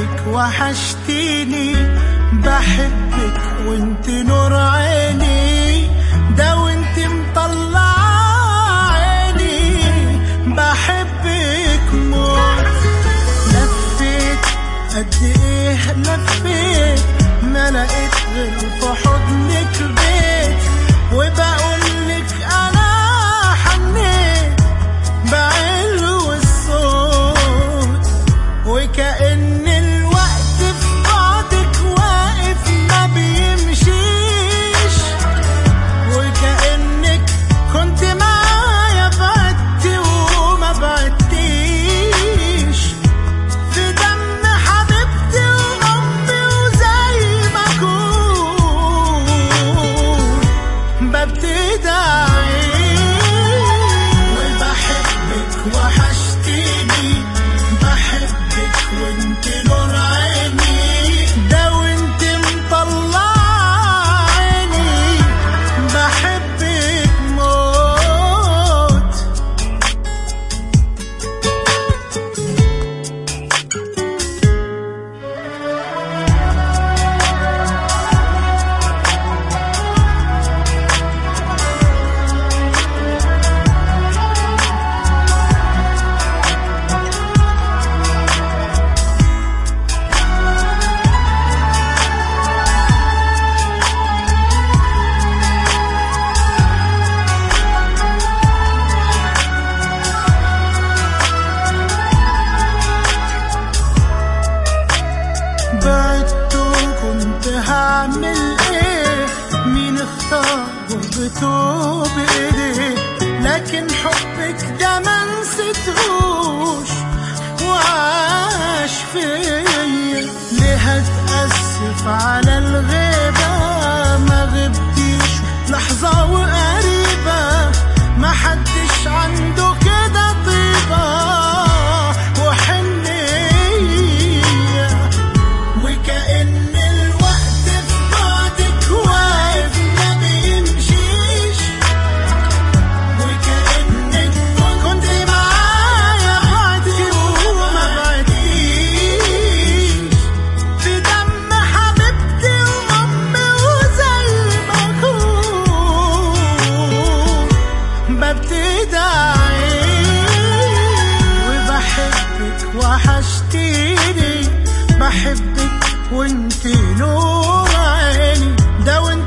بحبك وحشتيني بحبك وانت نور عيني ده وانت مطلع عيني بحبك موت لفيت قد ايه لفيت ما لقيت غير في حضنك بيت وبقولك انا حنيت بعلو الصوت وكأن الوقت في بعدك واقف ما بيمشيش وكأنك كنت معايا بعدتي وما بعدتيش في دم حبيبتي وأمي وزي ما أكون ببتدي أعيش وبحبك وحشتيني بحبك وانت نور عيني ده وانت مطلع عيني بحبك موت بعدت وكنت هعمل ايه مين اختار غربته بايديه لكن حبك ده ما نسيتهوش وعاش فيا ليه هتأسف على الغيبة ما غبتيش لحظة وقريبة ما حدش عنده كده طيبة وحنية وكأن الوقت في بعدك واقف ما بيمشيش وكأنك كنت معايا بعدي وما بعديش في دم حبيبتي وأمي وزي ما أكون ببتدي أعيش وبحبك وحشتيني بحبك وانت نور عيني ده وانت